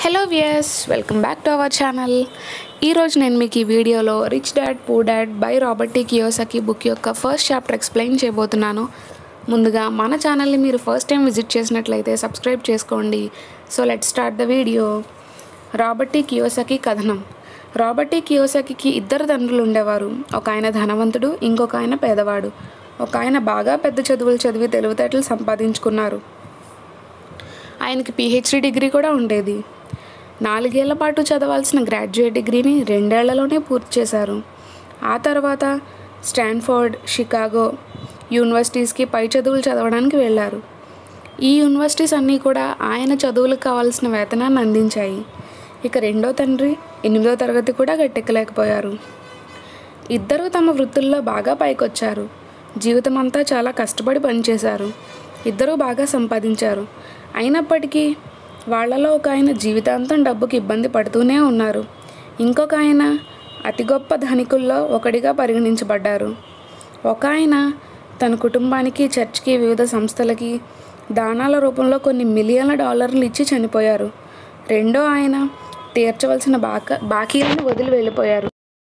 hello viewers welcome back to our channel ఈరోజు నేను మీకు ఈ వీడియోలో rich dad poor dad by Robert T Kiyosaki book యొక్క ఫస్ట్ చాప్టర్ ఎక్స్ప్లెయిన్ చేయబోతున్నాను ముందుగా మన ఛానల్ని మీరు ఫస్ట్ టైం విజిట్ చేసినట్లయితే సబ్స్క్రైబ్ చేసుకోండి so let start the video Robert T Kiyosaki కథనం రాబర్టీ కియోసకి ఇద్దరు తండ్రులు ఉండేవారు ఒక ఆయన ధనవంతుడు ఇంకొక ఆయన పేదవాడు ఒక ఆయన బాగా పెద్ద చదువులు చదివి తెలివితేటలు సంపాదించుకున్నారు ఆయనకి పిహెచ్డి డిగ్రీ కూడా ఉండేది నాలుగేళ్ల పాటు చదవాల్సిన గ్రాడ్యుయేట్ డిగ్రీని రెండేళ్లలోనే పూర్తి చేశారు ఆ తర్వాత స్టాన్ఫోర్డ్ షికాగో యూనివర్సిటీస్కి పై చదువులు చదవడానికి వెళ్ళారు ఈ యూనివర్సిటీస్ అన్నీ కూడా ఆయన చదువులకు కావాల్సిన వేతనాన్ని అందించాయి ఇక రెండో తండ్రి ఎనిమిదో తరగతి కూడా గట్టెక్కలేకపోయారు ఇద్దరూ తమ వృత్తుల్లో బాగా పైకొచ్చారు జీవితం అంతా చాలా కష్టపడి పనిచేశారు ఇద్దరూ బాగా సంపాదించారు అయినప్పటికీ వాళ్ళలో ఒక ఆయన జీవితాంతం డబ్బుకి ఇబ్బంది పడుతూనే ఉన్నారు ఇంకొక ఆయన అతి గొప్ప ధనికుల్లో ఒకడిగా పరిగణించబడ్డారు ఒక ఆయన తన కుటుంబానికి చర్చ్కి వివిధ సంస్థలకి దానాల రూపంలో కొన్ని మిలియన్ల డాలర్లు ఇచ్చి చనిపోయారు రెండో ఆయన తీర్చవలసిన బాక బాకీలను వదిలి వెళ్ళిపోయారు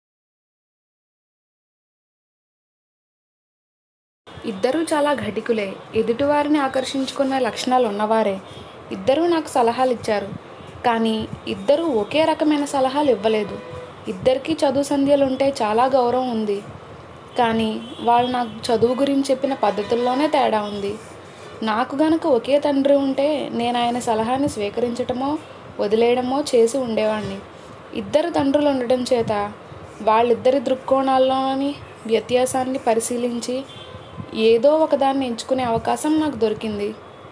ఇద్దరూ చాలా ఘటికులే ఎదుటివారిని ఆకర్షించుకునే లక్షణాలు ఉన్నవారే ఇద్దరూ నాకు సలహాలు ఇచ్చారు కానీ ఇద్దరూ ఒకే రకమైన సలహాలు ఇవ్వలేదు ఇద్దరికీ చదువు సంధ్యలు ఉంటే చాలా గౌరవం ఉంది కానీ వాళ్ళు నాకు చదువు గురించి చెప్పిన పద్ధతుల్లోనే తేడా ఉంది నాకు గనక ఒకే తండ్రి ఉంటే నేను ఆయన సలహాని స్వీకరించటమో వదిలేయడమో చేసి ఉండేవాడిని ఇద్దరు తండ్రులు ఉండటం చేత వాళ్ళిద్దరి దృక్కోణాల్లోని వ్యత్యాసాన్ని పరిశీలించి ఏదో ఒకదాన్ని ఎంచుకునే అవకాశం నాకు దొరికింది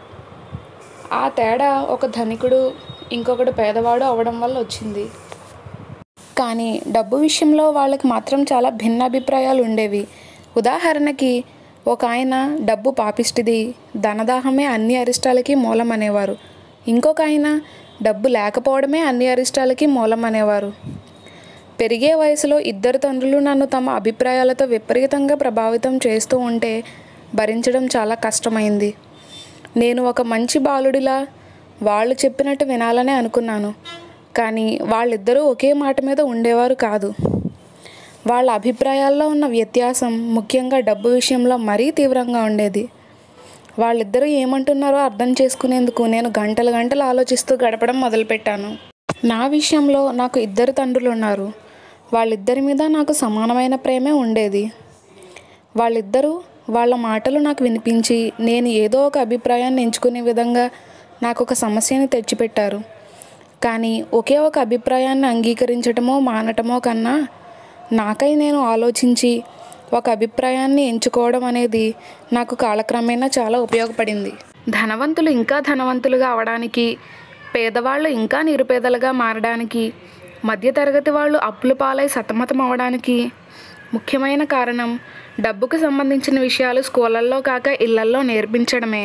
ఆ తేడా ఒక ధనికుడు ఇంకొకడు పేదవాడు అవడం వల్ల వచ్చింది కానీ డబ్బు విషయంలో వాళ్ళకి మాత్రం చాలా భిన్న అభిప్రాయాలు ఉండేవి ఉదాహరణకి ఒక ఆయన డబ్బు పాపిష్టిది ధనదాహమే అన్ని అరిష్టాలకి మూలం అనేవారు ఇంకొక ఆయన డబ్బు లేకపోవడమే అన్ని అరిష్టాలకి మూలం అనేవారు పెరిగే వయసులో ఇద్దరు తండ్రులు నన్ను తమ అభిప్రాయాలతో విపరీతంగా ప్రభావితం చేస్తూ ఉంటే భరించడం చాలా కష్టమైంది నేను ఒక మంచి బాలుడిలా వాళ్ళు చెప్పినట్టు వినాలనే అనుకున్నాను కానీ వాళ్ళిద్దరూ ఒకే మాట మీద ఉండేవారు కాదు వాళ్ళ అభిప్రాయాల్లో ఉన్న వ్యత్యాసం ముఖ్యంగా డబ్బు విషయంలో మరీ తీవ్రంగా ఉండేది వాళ్ళిద్దరూ ఏమంటున్నారో అర్థం చేసుకునేందుకు నేను గంటలు గంటలు ఆలోచిస్తూ గడపడం మొదలుపెట్టాను నా విషయంలో నాకు ఇద్దరు తండ్రులు ఉన్నారు వాళ్ళిద్దరి మీద నాకు సమానమైన ప్రేమే ఉండేది వాళ్ళిద్దరూ వాళ్ళ మాటలు నాకు వినిపించి నేను ఏదో ఒక అభిప్రాయాన్ని ఎంచుకునే విధంగా నాకు ఒక సమస్యని తెచ్చిపెట్టారు కానీ ఒకే ఒక అభిప్రాయాన్ని అంగీకరించటమో మానటమో కన్నా నాకై నేను ఆలోచించి ఒక అభిప్రాయాన్ని ఎంచుకోవడం అనేది నాకు కాలక్రమేణా చాలా ఉపయోగపడింది ధనవంతులు ఇంకా ధనవంతులుగా అవడానికి పేదవాళ్ళు ఇంకా నిరుపేదలుగా మారడానికి మధ్యతరగతి వాళ్ళు అప్పుల పాలై సతమతం అవ్వడానికి ముఖ్యమైన కారణం డబ్బుకు సంబంధించిన విషయాలు స్కూళ్ళల్లో కాక ఇళ్లల్లో నేర్పించడమే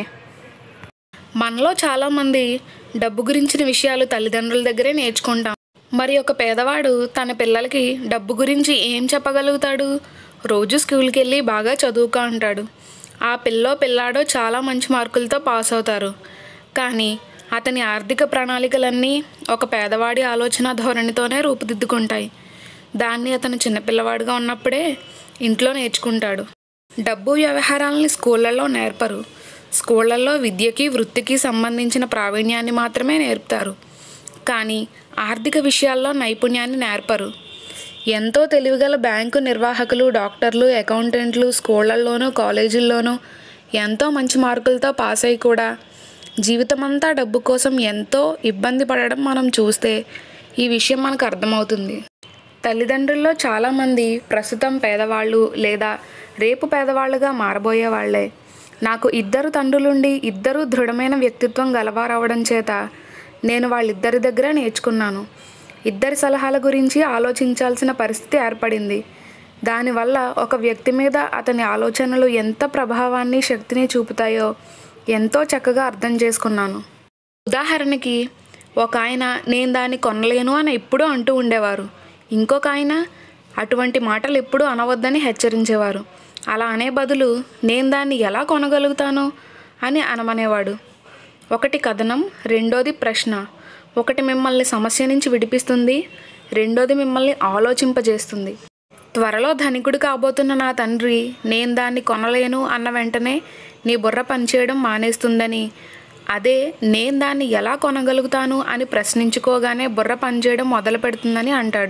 మనలో చాలామంది డబ్బు గురించిన విషయాలు తల్లిదండ్రుల దగ్గరే నేర్చుకుంటాం మరి ఒక పేదవాడు తన పిల్లలకి డబ్బు గురించి ఏం చెప్పగలుగుతాడు రోజు స్కూల్కి వెళ్ళి బాగా చదువుకో అంటాడు ఆ పిల్లో పిల్లాడో చాలా మంచి మార్కులతో పాస్ అవుతారు కానీ అతని ఆర్థిక ప్రణాళికలన్నీ ఒక పేదవాడి ఆలోచన ధోరణితోనే రూపుదిద్దుకుంటాయి దాన్ని అతను చిన్నపిల్లవాడిగా ఉన్నప్పుడే ఇంట్లో నేర్చుకుంటాడు డబ్బు వ్యవహారాలని స్కూళ్ళల్లో నేర్పరు స్కూళ్ళల్లో విద్యకి వృత్తికి సంబంధించిన ప్రావీణ్యాన్ని మాత్రమే నేర్పుతారు కానీ ఆర్థిక విషయాల్లో నైపుణ్యాన్ని నేర్పరు ఎంతో తెలివిగల బ్యాంకు నిర్వాహకులు డాక్టర్లు అకౌంటెంట్లు స్కూళ్ళల్లోనూ కాలేజీల్లోనూ ఎంతో మంచి మార్కులతో పాస్ అయి కూడా జీవితమంతా డబ్బు కోసం ఎంతో ఇబ్బంది పడడం మనం చూస్తే ఈ విషయం మనకు అర్థమవుతుంది తల్లిదండ్రుల్లో చాలామంది ప్రస్తుతం పేదవాళ్ళు లేదా రేపు పేదవాళ్ళుగా మారబోయే వాళ్ళే నాకు ఇద్దరు తండ్రులుండి ఇద్దరు దృఢమైన వ్యక్తిత్వం గలవారవడం చేత నేను వాళ్ళిద్దరి దగ్గర నేర్చుకున్నాను ఇద్దరి సలహాల గురించి ఆలోచించాల్సిన పరిస్థితి ఏర్పడింది దానివల్ల ఒక వ్యక్తి మీద అతని ఆలోచనలు ఎంత ప్రభావాన్ని శక్తిని చూపుతాయో ఎంతో చక్కగా అర్థం చేసుకున్నాను ఉదాహరణకి ఒక ఆయన నేను దాన్ని కొనలేను అని ఎప్పుడూ అంటూ ఉండేవారు ఇంకొక ఆయన అటువంటి మాటలు ఎప్పుడూ అనవద్దని హెచ్చరించేవారు అలా అనే బదులు నేను దాన్ని ఎలా కొనగలుగుతాను అని అనమనేవాడు ఒకటి కథనం రెండోది ప్రశ్న ఒకటి మిమ్మల్ని సమస్య నుంచి విడిపిస్తుంది రెండోది మిమ్మల్ని ఆలోచింపజేస్తుంది త్వరలో ధనికుడు కాబోతున్న నా తండ్రి నేను దాన్ని కొనలేను అన్న వెంటనే నీ బుర్ర పనిచేయడం మానేస్తుందని అదే నేను దాన్ని ఎలా కొనగలుగుతాను అని ప్రశ్నించుకోగానే బుర్ర పనిచేయడం మొదలు పెడుతుందని అంటాడు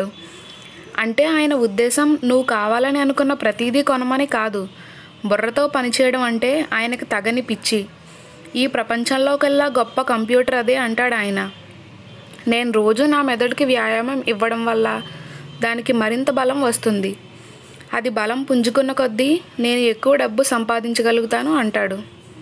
అంటే ఆయన ఉద్దేశం నువ్వు కావాలని అనుకున్న ప్రతిదీ కొనమని కాదు బుర్రతో పనిచేయడం అంటే ఆయనకు తగని పిచ్చి ఈ ప్రపంచంలోకెల్లా గొప్ప కంప్యూటర్ అదే అంటాడు ఆయన నేను రోజు నా మెదడుకి వ్యాయామం ఇవ్వడం వల్ల దానికి మరింత బలం వస్తుంది అది బలం పుంజుకున్న కొద్దీ నేను ఎక్కువ డబ్బు సంపాదించగలుగుతాను అంటాడు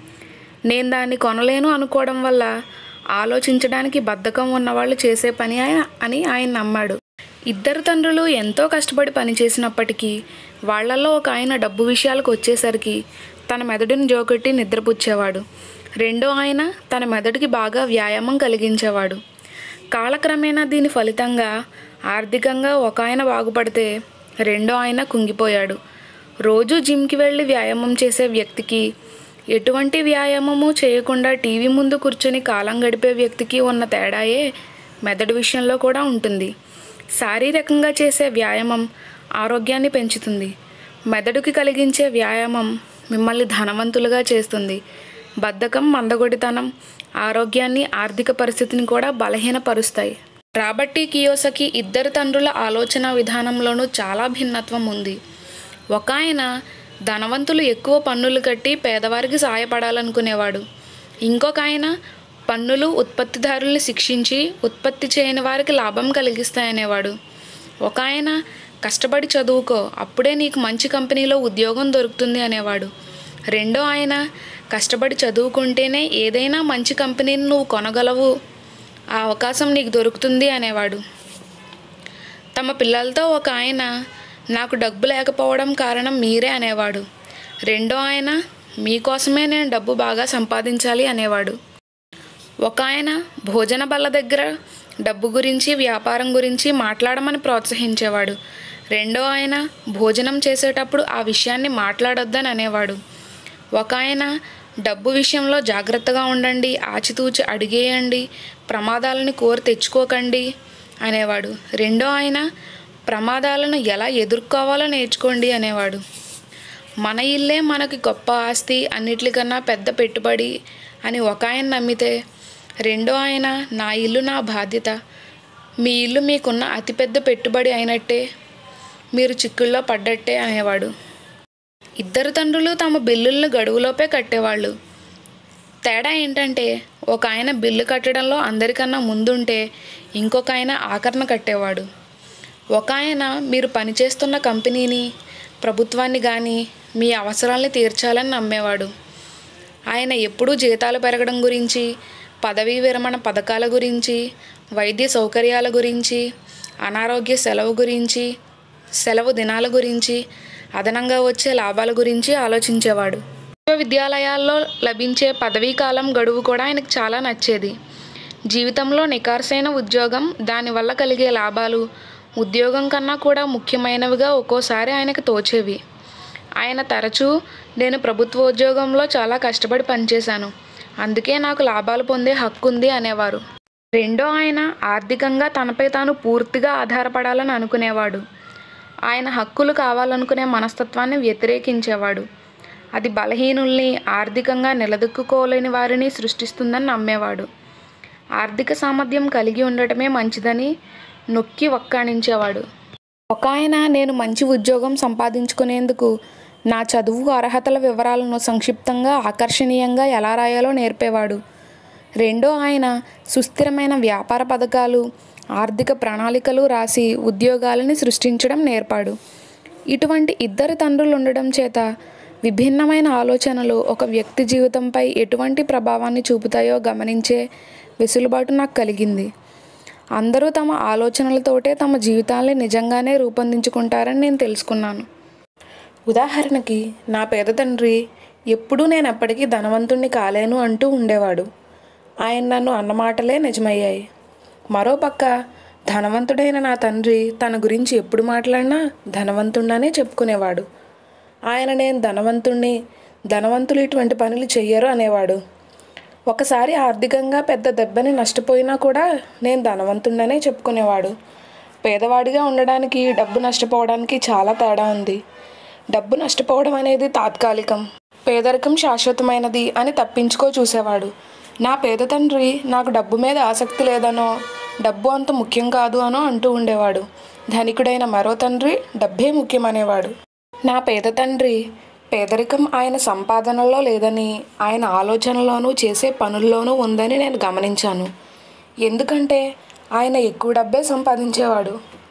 నేను దాన్ని కొనలేను అనుకోవడం వల్ల ఆలోచించడానికి బద్ధకం ఉన్నవాళ్ళు చేసే పని ఆయన అని ఆయన నమ్మాడు ఇద్దరు తండ్రులు ఎంతో కష్టపడి పనిచేసినప్పటికీ వాళ్ళల్లో ఒక ఆయన డబ్బు విషయాలకు వచ్చేసరికి తన మెదడుని జోకొట్టి నిద్రపుచ్చేవాడు రెండో ఆయన తన మెదడుకి బాగా వ్యాయామం కలిగించేవాడు కాలక్రమేణా దీని ఫలితంగా ఆర్థికంగా ఒక ఆయన బాగుపడితే రెండో ఆయన కుంగిపోయాడు రోజు జిమ్కి వెళ్ళి వ్యాయామం చేసే వ్యక్తికి ఎటువంటి వ్యాయామము చేయకుండా టీవీ ముందు కూర్చొని కాలం గడిపే వ్యక్తికి ఉన్న తేడాయే మెదడు విషయంలో కూడా ఉంటుంది శారీరకంగా చేసే వ్యాయామం ఆరోగ్యాన్ని పెంచుతుంది మెదడుకి కలిగించే వ్యాయామం మిమ్మల్ని ధనవంతులుగా చేస్తుంది బద్ధకం మందగొడితనం ఆరోగ్యాన్ని ఆర్థిక పరిస్థితిని కూడా బలహీనపరుస్తాయి రాబట్టి కియోసకి ఇద్దరు తండ్రుల ఆలోచన విధానంలోనూ చాలా భిన్నత్వం ఉంది ఒక ఆయన ధనవంతులు ఎక్కువ పన్నులు కట్టి పేదవారికి సాయపడాలనుకునేవాడు ఇంకొక ఆయన పన్నులు ఉత్పత్తిదారుల్ని శిక్షించి ఉత్పత్తి చేయని వారికి లాభం కలిగిస్తాయనేవాడు ఒక ఆయన కష్టపడి చదువుకో అప్పుడే నీకు మంచి కంపెనీలో ఉద్యోగం దొరుకుతుంది అనేవాడు రెండో ఆయన కష్టపడి చదువుకుంటేనే ఏదైనా మంచి కంపెనీని నువ్వు కొనగలవు ఆ అవకాశం నీకు దొరుకుతుంది అనేవాడు తమ పిల్లలతో ఒక ఆయన నాకు డబ్బు లేకపోవడం కారణం మీరే అనేవాడు రెండో ఆయన మీకోసమే నేను డబ్బు బాగా సంపాదించాలి అనేవాడు ఒక ఆయన భోజన బల్ల దగ్గర డబ్బు గురించి వ్యాపారం గురించి మాట్లాడమని ప్రోత్సహించేవాడు రెండో ఆయన భోజనం చేసేటప్పుడు ఆ విషయాన్ని మాట్లాడొద్దని అనేవాడు ఒక ఆయన డబ్బు విషయంలో జాగ్రత్తగా ఉండండి ఆచితూచి అడిగేయండి ప్రమాదాలను కోరి తెచ్చుకోకండి అనేవాడు రెండో ఆయన ప్రమాదాలను ఎలా ఎదుర్కోవాలో నేర్చుకోండి అనేవాడు మన ఇల్లే మనకి గొప్ప ఆస్తి అన్నిటికన్నా పెద్ద పెట్టుబడి అని ఒక ఆయన నమ్మితే రెండో ఆయన నా ఇల్లు నా బాధ్యత మీ ఇల్లు మీకున్న అతిపెద్ద పెట్టుబడి అయినట్టే మీరు చిక్కుల్లో పడ్డట్టే అనేవాడు ఇద్దరు తండ్రులు తమ బిల్లులను గడువులోపే కట్టేవాళ్ళు తేడా ఏంటంటే ఒక ఆయన బిల్లు కట్టడంలో అందరికన్నా ముందుంటే ఇంకొక ఆయన ఆకరణ కట్టేవాడు ఒక ఆయన మీరు పనిచేస్తున్న కంపెనీని ప్రభుత్వాన్ని కానీ మీ అవసరాల్ని తీర్చాలని నమ్మేవాడు ఆయన ఎప్పుడూ జీతాలు పెరగడం గురించి పదవీ విరమణ పథకాల గురించి వైద్య సౌకర్యాల గురించి అనారోగ్య సెలవు గురించి సెలవు దినాల గురించి అదనంగా వచ్చే లాభాల గురించి ఆలోచించేవాడు విశ్వవిద్యాలయాల్లో లభించే పదవీ కాలం గడువు కూడా ఆయనకు చాలా నచ్చేది జీవితంలో నికార్సైన ఉద్యోగం దానివల్ల కలిగే లాభాలు ఉద్యోగం కన్నా కూడా ముఖ్యమైనవిగా ఒక్కోసారి ఆయనకు తోచేవి ఆయన తరచూ నేను ప్రభుత్వ ఉద్యోగంలో చాలా కష్టపడి పనిచేశాను అందుకే నాకు లాభాలు పొందే హక్కు ఉంది అనేవారు రెండో ఆయన ఆర్థికంగా తనపై తాను పూర్తిగా ఆధారపడాలని అనుకునేవాడు ఆయన హక్కులు కావాలనుకునే మనస్తత్వాన్ని వ్యతిరేకించేవాడు అది బలహీనుల్ని ఆర్థికంగా నిలదొక్కుకోలేని వారిని సృష్టిస్తుందని నమ్మేవాడు ఆర్థిక సామర్థ్యం కలిగి ఉండటమే మంచిదని నొక్కి వక్కాణించేవాడు ఒక ఆయన నేను మంచి ఉద్యోగం సంపాదించుకునేందుకు నా చదువు అర్హతల వివరాలను సంక్షిప్తంగా ఆకర్షణీయంగా ఎలా రాయాలో నేర్పేవాడు రెండో ఆయన సుస్థిరమైన వ్యాపార పథకాలు ఆర్థిక ప్రణాళికలు రాసి ఉద్యోగాలని సృష్టించడం నేర్పాడు ఇటువంటి ఇద్దరు తండ్రులు ఉండడం చేత విభిన్నమైన ఆలోచనలు ఒక వ్యక్తి జీవితంపై ఎటువంటి ప్రభావాన్ని చూపుతాయో గమనించే వెసులుబాటు నాకు కలిగింది అందరూ తమ ఆలోచనలతోటే తమ జీవితాల్ని నిజంగానే రూపొందించుకుంటారని నేను తెలుసుకున్నాను ఉదాహరణకి నా పేద తండ్రి ఎప్పుడూ నేను ఎప్పటికీ ధనవంతుణ్ణి కాలేను అంటూ ఉండేవాడు ఆయన నన్ను అన్నమాటలే నిజమయ్యాయి మరోపక్క ధనవంతుడైన నా తండ్రి తన గురించి ఎప్పుడు మాట్లాడినా ధనవంతుడనే చెప్పుకునేవాడు ఆయన నేను ధనవంతుణ్ణి ధనవంతులు ఇటువంటి పనులు చెయ్యరు అనేవాడు ఒకసారి ఆర్థికంగా పెద్ద దెబ్బని నష్టపోయినా కూడా నేను ధనవంతుడనే చెప్పుకునేవాడు పేదవాడిగా ఉండడానికి డబ్బు నష్టపోవడానికి చాలా తేడా ఉంది డబ్బు నష్టపోవడం అనేది తాత్కాలికం పేదరికం శాశ్వతమైనది అని తప్పించుకో చూసేవాడు నా పేద తండ్రి నాకు డబ్బు మీద ఆసక్తి లేదనో డబ్బు అంత ముఖ్యం కాదు అనో అంటూ ఉండేవాడు ధనికుడైన మరో తండ్రి డబ్బే ముఖ్యమనేవాడు నా పేద తండ్రి పేదరికం ఆయన సంపాదనలో లేదని ఆయన ఆలోచనలోనూ చేసే పనుల్లోనూ ఉందని నేను గమనించాను ఎందుకంటే ఆయన ఎక్కువ డబ్బే సంపాదించేవాడు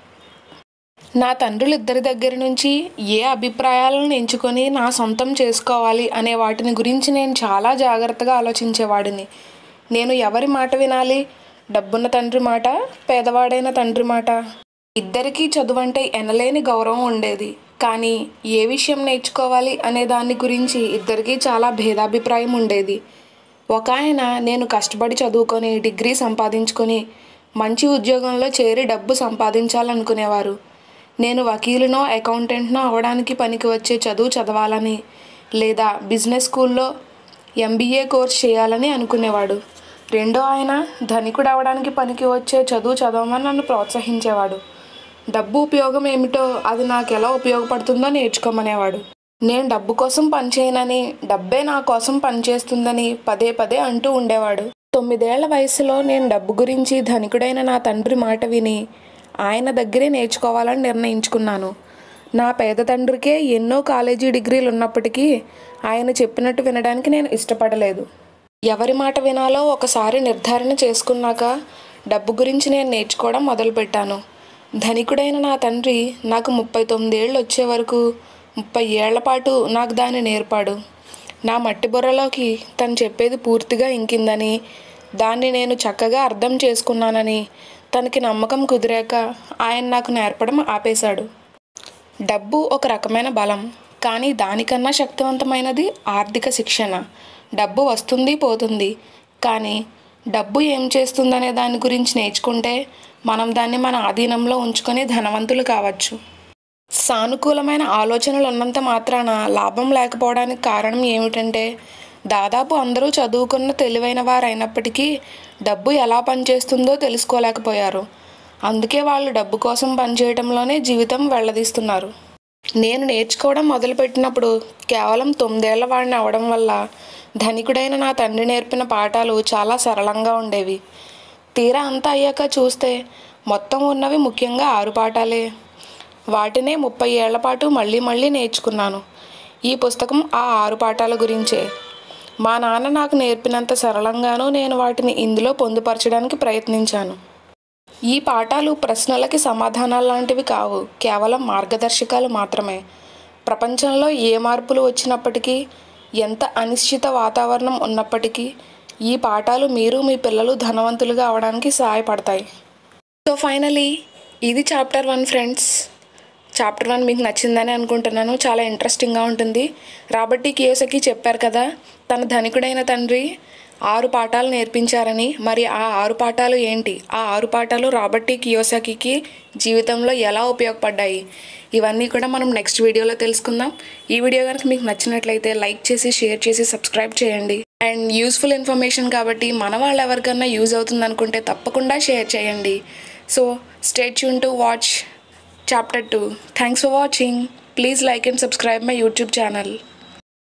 నా తండ్రులిద్దరి దగ్గర నుంచి ఏ అభిప్రాయాలను ఎంచుకొని నా సొంతం చేసుకోవాలి అనే వాటిని గురించి నేను చాలా జాగ్రత్తగా ఆలోచించేవాడిని నేను ఎవరి మాట వినాలి డబ్బున్న తండ్రి మాట పేదవాడైన తండ్రి మాట ఇద్దరికీ చదువు అంటే ఎనలేని గౌరవం ఉండేది కానీ ఏ విషయం నేర్చుకోవాలి అనే దాని గురించి ఇద్దరికీ చాలా భేదాభిప్రాయం ఉండేది ఒక ఆయన నేను కష్టపడి చదువుకొని డిగ్రీ సంపాదించుకొని మంచి ఉద్యోగంలో చేరి డబ్బు సంపాదించాలనుకునేవారు నేను వకీలునో అకౌంటెంట్నో అవడానికి పనికి వచ్చే చదువు చదవాలని లేదా బిజినెస్ స్కూల్లో ఎంబీఏ కోర్స్ చేయాలని అనుకునేవాడు రెండో ఆయన ధనికుడు అవడానికి పనికి వచ్చే చదువు చదవమని నన్ను ప్రోత్సహించేవాడు డబ్బు ఉపయోగం ఏమిటో అది నాకు ఎలా ఉపయోగపడుతుందో నేర్చుకోమనేవాడు నేను డబ్బు కోసం పనిచేయనని డబ్బే నా కోసం పనిచేస్తుందని పదే పదే అంటూ ఉండేవాడు తొమ్మిదేళ్ల వయసులో నేను డబ్బు గురించి ధనికుడైన నా తండ్రి మాట విని ఆయన దగ్గరే నేర్చుకోవాలని నిర్ణయించుకున్నాను నా పేద తండ్రికే ఎన్నో కాలేజీ డిగ్రీలు ఉన్నప్పటికీ ఆయన చెప్పినట్టు వినడానికి నేను ఇష్టపడలేదు ఎవరి మాట వినాలో ఒకసారి నిర్ధారణ చేసుకున్నాక డబ్బు గురించి నేను నేర్చుకోవడం మొదలుపెట్టాను ధనికుడైన నా తండ్రి నాకు ముప్పై తొమ్మిదేళ్ళు వచ్చే వరకు ముప్పై ఏళ్ల పాటు నాకు దాన్ని నేర్పాడు నా మట్టి బుర్రలోకి తను చెప్పేది పూర్తిగా ఇంకిందని దాన్ని నేను చక్కగా అర్థం చేసుకున్నానని తనకి నమ్మకం కుదిరాక ఆయన నాకు నేర్పడం ఆపేశాడు డబ్బు ఒక రకమైన బలం కానీ దానికన్నా శక్తివంతమైనది ఆర్థిక శిక్షణ డబ్బు వస్తుంది పోతుంది కానీ డబ్బు ఏం చేస్తుందనే దాని గురించి నేర్చుకుంటే మనం దాన్ని మన ఆధీనంలో ఉంచుకొని ధనవంతులు కావచ్చు సానుకూలమైన ఆలోచనలు ఉన్నంత మాత్రాన లాభం లేకపోవడానికి కారణం ఏమిటంటే దాదాపు అందరూ చదువుకున్న తెలివైన వారైనప్పటికీ డబ్బు ఎలా పనిచేస్తుందో తెలుసుకోలేకపోయారు అందుకే వాళ్ళు డబ్బు కోసం పనిచేయడంలోనే జీవితం వెళ్ళదీస్తున్నారు నేను నేర్చుకోవడం మొదలుపెట్టినప్పుడు కేవలం తొమ్మిదేళ్ల వాడిని అవడం వల్ల ధనికుడైన నా తండ్రి నేర్పిన పాఠాలు చాలా సరళంగా ఉండేవి తీరా అంతా అయ్యాక చూస్తే మొత్తం ఉన్నవి ముఖ్యంగా ఆరు పాఠాలే వాటినే ముప్పై ఏళ్ల పాటు మళ్ళీ మళ్ళీ నేర్చుకున్నాను ఈ పుస్తకం ఆ ఆరు పాఠాల గురించే మా నాన్న నాకు నేర్పినంత సరళంగానూ నేను వాటిని ఇందులో పొందుపరచడానికి ప్రయత్నించాను ఈ పాఠాలు ప్రశ్నలకి సమాధానాలు లాంటివి కావు కేవలం మార్గదర్శకాలు మాత్రమే ప్రపంచంలో ఏ మార్పులు వచ్చినప్పటికీ ఎంత అనిశ్చిత వాతావరణం ఉన్నప్పటికీ ఈ పాఠాలు మీరు మీ పిల్లలు ధనవంతులుగా అవడానికి సహాయపడతాయి సో ఫైనలీ ఇది chapter one friends chapter one మీకు నచ్చిందని అనుకుంటున్నాను చాలా ఇంట్రెస్టింగ్గా ఉంటుంది రాబర్టీ కియోసకి చెప్పారు కదా తన ధనికుడైన తండ్రి ఆరు పాఠాలు నేర్పించారని మరి ఆ ఆరు పాఠాలు ఏంటి ఆ ఆరు పాఠాలు రాబర్టీ కియోసకి జీవితంలో ఎలా ఉపయోగపడ్డాయి ఇవన్నీ కూడా మనం నెక్స్ట్ వీడియోలో తెలుసుకుందాం ఈ వీడియో కనుక మీకు నచ్చినట్లయితే లైక్ చేసి షేర్ చేసి సబ్స్క్రైబ్ చేయండి అండ్ యూస్ఫుల్ ఇన్ఫర్మేషన్ కాబట్టి మన వాళ్ళు ఎవరికన్నా యూజ్ అవుతుంది అనుకుంటే తప్పకుండా షేర్ చేయండి so stay tune to watch chapter two thanks for watching please like and subscribe my YouTube channel